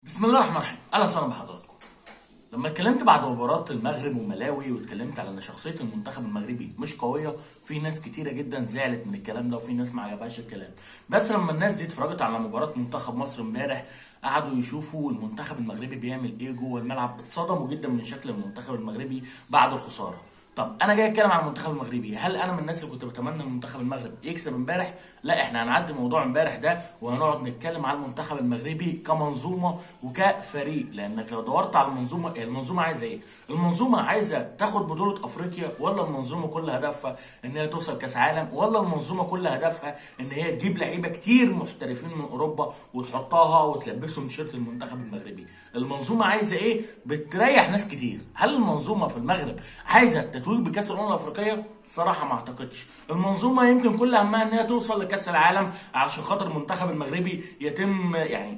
بسم الله الرحمن الرحيم اهلا وسهلا بحضراتكم لما اتكلمت بعد مباراة المغرب وملاوي واتكلمت على ان شخصية المنتخب المغربي مش قوية في ناس كتيرة جدا زعلت من الكلام ده وفي ناس ما عجبهاش الكلام بس لما الناس دي اتفرجت على مباراة منتخب مصر امبارح قعدوا يشوفوا المنتخب المغربي بيعمل ايه جوه الملعب اتصدموا جدا من شكل المنتخب المغربي بعد الخسارة طب انا جاي اتكلم عن المنتخب المغربي هل انا من الناس اللي كنت بتمنى المنتخب المغرب يكسب امبارح لا احنا هنعدي موضوع امبارح ده وهنقعد نتكلم عن المنتخب المغربي كمنظومه وكفريق لانك لو دورت على المنظومه المنظومه عايزه ايه المنظومه عايزه تاخد بطوله افريقيا ولا المنظومه كل هدفها ان هي توصل كاس عالم ولا المنظومه كل هدفها ان هي تجيب لعيبه كتير محترفين من اوروبا وتحطها وتلبسهم تيشيرت المنتخب المغربي المنظومه عايزه ايه بتريح ناس كتير هل المنظومه في المغرب عايزه تتويج بكاس الامم الافريقيه الصراحه ما اعتقدش المنظومه يمكن كل همها ان هي توصل لكاس العالم علشان خاطر المنتخب المغربي يتم يعني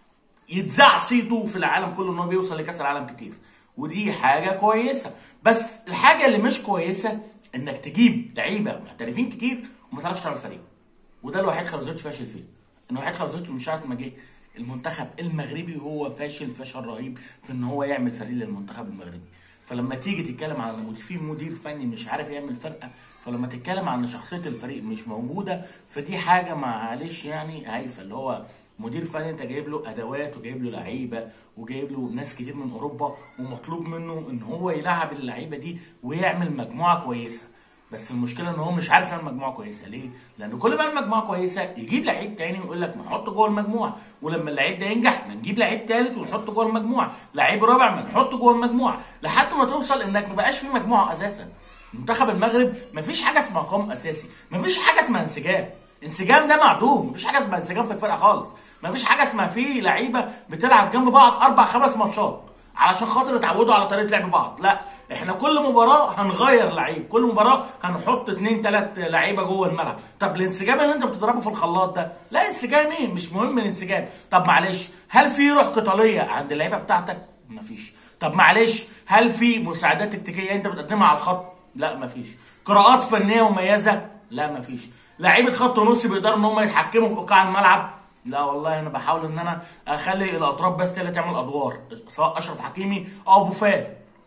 يتذاع صيته في العالم كله ان هو بيوصل لكاس العالم كتير ودي حاجه كويسه بس الحاجه اللي مش كويسه انك تجيب لعيبه محترفين كتير وما تعرفش تعمل فريق وده الوحيد خرزوتش فاشل فيه ان الوحيد خرزوتش من ساعه ما جه المنتخب المغربي هو فاشل فشل رهيب في ان هو يعمل فريق للمنتخب المغربي فلما تيجي تتكلم على ان في مدير فني مش عارف يعمل فرقه فلما تتكلم عن ان شخصيه الفريق مش موجوده فدي حاجه معلش يعني هايفه اللي هو مدير فني انت جايب له ادوات وجايب له لعيبه وجايب له ناس كتير من اوروبا ومطلوب منه ان هو يلعب اللعيبه دي ويعمل مجموعه كويسه بس المشكله ان هو مش عارف يعمل مجموعه كويسه ليه؟ لان كل ما يعمل مجموعه كويسه يجيب لعيب تاني ويقول لك نحطه جوه المجموعه ولما اللعيب ده ينجح نجيب لعيب تالت ونحطه جوه المجموعه، لعيب رابع ما نحطه جوه المجموعه لحد ما توصل انك ما بقاش في مجموعه اساسا. منتخب المغرب مفيش حاجه اسمها قوام اساسي، مفيش حاجه اسمها انسجام. انسجام ده معدوم، مفيش حاجه اسمها انسجام في الفرقه خالص، مفيش حاجه اسمها في لعيبه بتلعب جنب بعض اربع خمس ماتشات. علشان خاطر اتعودوا على طريقه لعب بعض لا احنا كل مباراه هنغير لعيب كل مباراه هنحط اتنين تلات لعيبه جوه الملعب طب الانسجام اللي انت بتضربه في الخلاط ده لا انسجام ايه مش مهم الانسجام طب معلش هل في روح قتاليه عند اللعيبه بتاعتك مفيش طب معلش هل في مساعدات تكتيكيه انت بتقدمها على الخط لا مفيش قراءات فنيه مميزه لا مفيش لعيبه خط نص بيقدروا ان هم يتحكموا في ايقاع الملعب لا والله انا بحاول ان انا اخلي الاطراف بس هي اللي تعمل ادوار سواء اشرف حكيمي او بوفال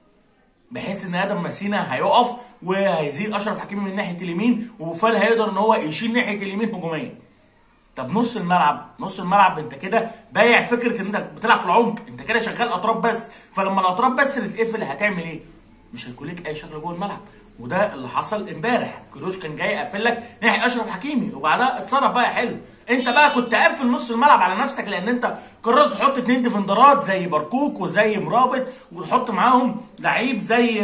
بحيث ان ادم مسينا هيقف وهيزيد اشرف حكيمي من ناحيه اليمين وبوفال هيقدر ان هو يشيل ناحيه اليمين هجوميا طب نص الملعب نص الملعب انت كده بايع فكره ان انت بتلعب في العمق انت كده شغال اطراف بس فلما الاطراف بس اللي تقفل هتعمل ايه مش هيكون لك اي شكل جوه الملعب وده اللي حصل امبارح كروش كان جاي يقفل لك ناحيه اشرف حكيمي وبعدها اتصرف بقى حلو انت بقى كنت قافل نص الملعب على نفسك لان انت قررت تحط اتنين ديفندرات زي بركوك وزي مرابط وتحط معاهم لعيب زي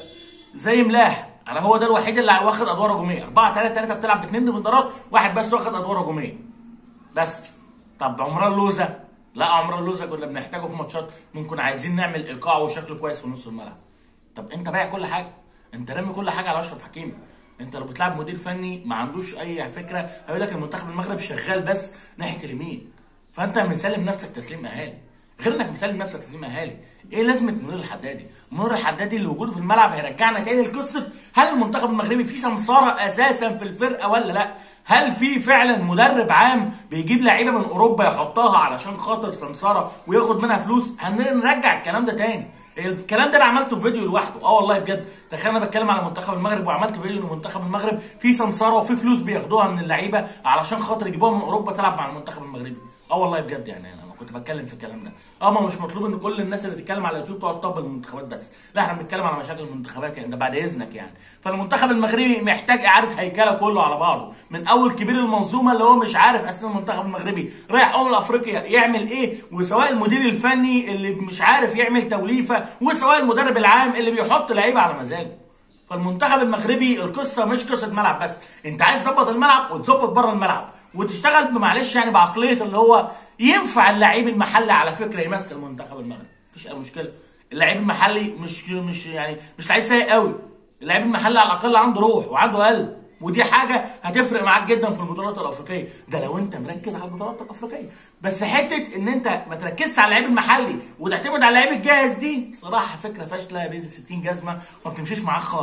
زي ملاح على هو ده الوحيد اللي واخد ادوار هجوميه 4 3 3 بتلعب باثنين ديفندرات واحد بس واخد ادوار هجوميه بس طب عمران لوزه لا عمران لوزه كنا بنحتاجه في ماتشات بنكون عايزين نعمل ايقاع وشكل كويس في نص الملعب طب انت بايع كل حاجه انت رامي كل حاجه على اشرف حكيمي انت لو بتلعب مدير فني ما عندوش اي فكره هيقول لك المنتخب المغرب شغال بس ناحيه اليمين فانت مسلم نفسك تسليم اهالي غير انك مسلم نفسك تسليم اهالي ايه لازمه منير الحدادي منير الحدادي اللي وجوده في الملعب هيرجعنا تاني لقصه هل المنتخب المغربي فيه سمساره اساسا في الفرقه ولا لا هل في فعلا مدرب عام بيجيب لعيبه من اوروبا يحطها علشان خاطر سمساره وياخد منها فلوس هنرجع الكلام ده تاني الكلام ده انا عملته في فيديو لوحده اه والله بجد تخيل انا بتكلم على منتخب المغرب وعملت فيديو ان منتخب المغرب فيه سمساره وفيه فلوس بياخدوها من اللعيبه علشان خاطر يجيبوها من اوروبا تلعب مع المنتخب المغربي اه والله بجد يعني انا كنت بتكلم في الكلام ده اه ما مش مطلوب ان كل الناس اللي تتكلم على اليوتيوب تقعد تطبل المنتخبات بس لا احنا بنتكلم على مشاكل المنتخبات يعني ده بعد اذنك يعني فالمنتخب المغربي محتاج اعاده هيكله كله على بعضه من اول كبير المنظومه اللي هو مش عارف اساسا المنتخب المغربي رايح امم افريقيا يعمل ايه وسواء المدير الفني اللي مش عارف يعمل توليفه وسواء المدرب العام اللي بيحط لعيبه على مزاجه فالمنتخب المغربي القصه مش قصه ملعب بس انت عايز تظبط الملعب وتظبط بره الملعب وتشتغل معلش يعني بعقليه اللي هو ينفع اللعيب المحلي على فكره يمثل منتخب المغرب مفيش اي مشكله اللعيب المحلي مش مش يعني مش لعيب سيء قوي اللعيب المحلي على الاقل عنده روح وعنده قلب ودي حاجه هتفرق معاك جدا في البطولات الافريقيه ده لو انت مركز على البطولات الافريقيه بس حته ان انت ما تركزش على اللعيب المحلي وتعتمد على اللعيب الجاهز دي صراحه فكره فاشله بين 60 جزمه وما بتمشيش معاك خالص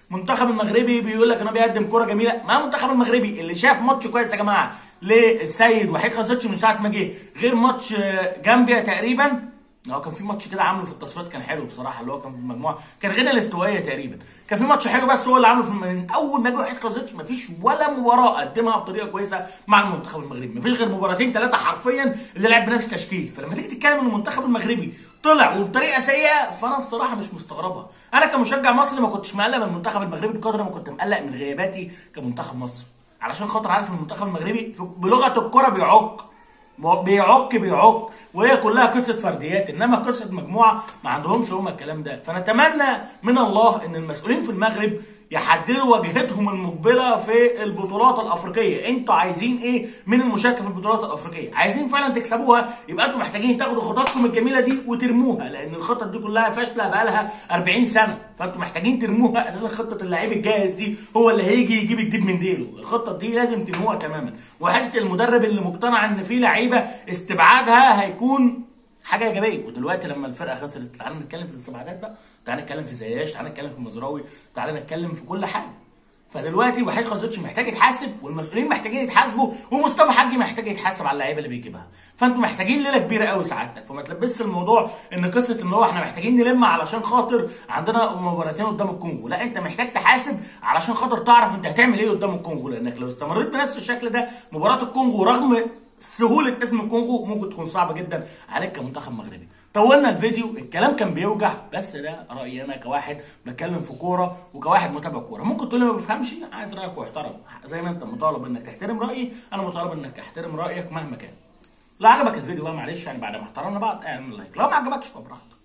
منتخب المغربي بيقول لك انه بيقدم كره جميله ما المنتخب المغربي اللي شاف ماتش كويس يا جماعه للسيد وحيد خزتش من ساعه ما جه غير ماتش آه، جامبيا تقريبا هو كان في ماتش كده عامله في التصفيات كان حلو بصراحه اللي هو كان في المجموعه كان غير الاستوائيه تقريبا كان في ماتش حلو بس هو اللي عامله في من اول ما جه وحيد خزتش مفيش ولا مباراه قدمها بطريقه كويسه مع المنتخب المغربي مفيش غير مباراتين ثلاثه حرفيا اللي لعب بنفس التشكيل فلما تيجي تتكلم ان المنتخب المغربي طلع وبطريقه سيئه فانا بصراحه مش مستغربها انا كمشجع مصري ما كنتش مقلق من المنتخب المغربي بقدر ما كنت مقلق من غياباتي كمنتخب مصر علشان خاطر عارف ان المنتخب المغربي في- بلغه الكره بيعق بيعك بيعك وهي كلها قصه فرديات انما قصه مجموعه ما عندهمش هم الكلام ده فنتمنى من الله ان المسؤولين في المغرب يحددوا واجهتهم المقبله في البطولات الافريقيه انتوا عايزين ايه من المشاركه في البطولات الافريقيه عايزين فعلا تكسبوها يبقى انتوا محتاجين تاخدوا خططكم الجميله دي وترموها لان الخطط دي كلها فاشله بقالها 40 سنه فانتوا محتاجين ترموها اساسا خطه اللعيب الجاهز دي هو اللي هيجي يجيب الجديد من ديله الخطه دي لازم تنموها تماما وحته المدرب اللي مقتنع ان في لعيبه استبعادها هيكون حاجه ايجابيه ودلوقتي لما الفرقه خسرت تعالى نتكلم في الاستبعادات بقى تعالى نتكلم في زياش تعالى نتكلم في مزراوي تعالى نتكلم في كل حاجه فدلوقتي وحيد خزوتش محتاج يتحاسب والمسؤولين محتاجين يتحاسبوا ومصطفى حجي محتاج يتحاسب على اللعيبه اللي بيجيبها فانتوا محتاجين ليله كبيره قوي سعادتك فما تلبسش الموضوع ان قصه ان هو احنا محتاجين نلم علشان خاطر عندنا مباراتين قدام الكونغو لا انت محتاج تحاسب علشان خاطر تعرف انت هتعمل ايه قدام الكونغو لانك لو استمريت بنفس الشكل ده مباراه الكونغو رغم سهوله اسم الكونغو ممكن تكون صعبه جدا عليك كمنتخب مغربي طولنا الفيديو الكلام كان بيوجع بس ده رايي انا كواحد بتكلم في كوره وكواحد متابع كوره ممكن تقول لي ما بفهمش عادي رايك واحترم زي ما انت مطالب انك تحترم رايي انا مطالب انك احترم رايك مهما كان لو عجبك الفيديو بقى معلش يعني بعد ما احترمنا بعض اعمل لايك لو ما عجبكش فبراحتك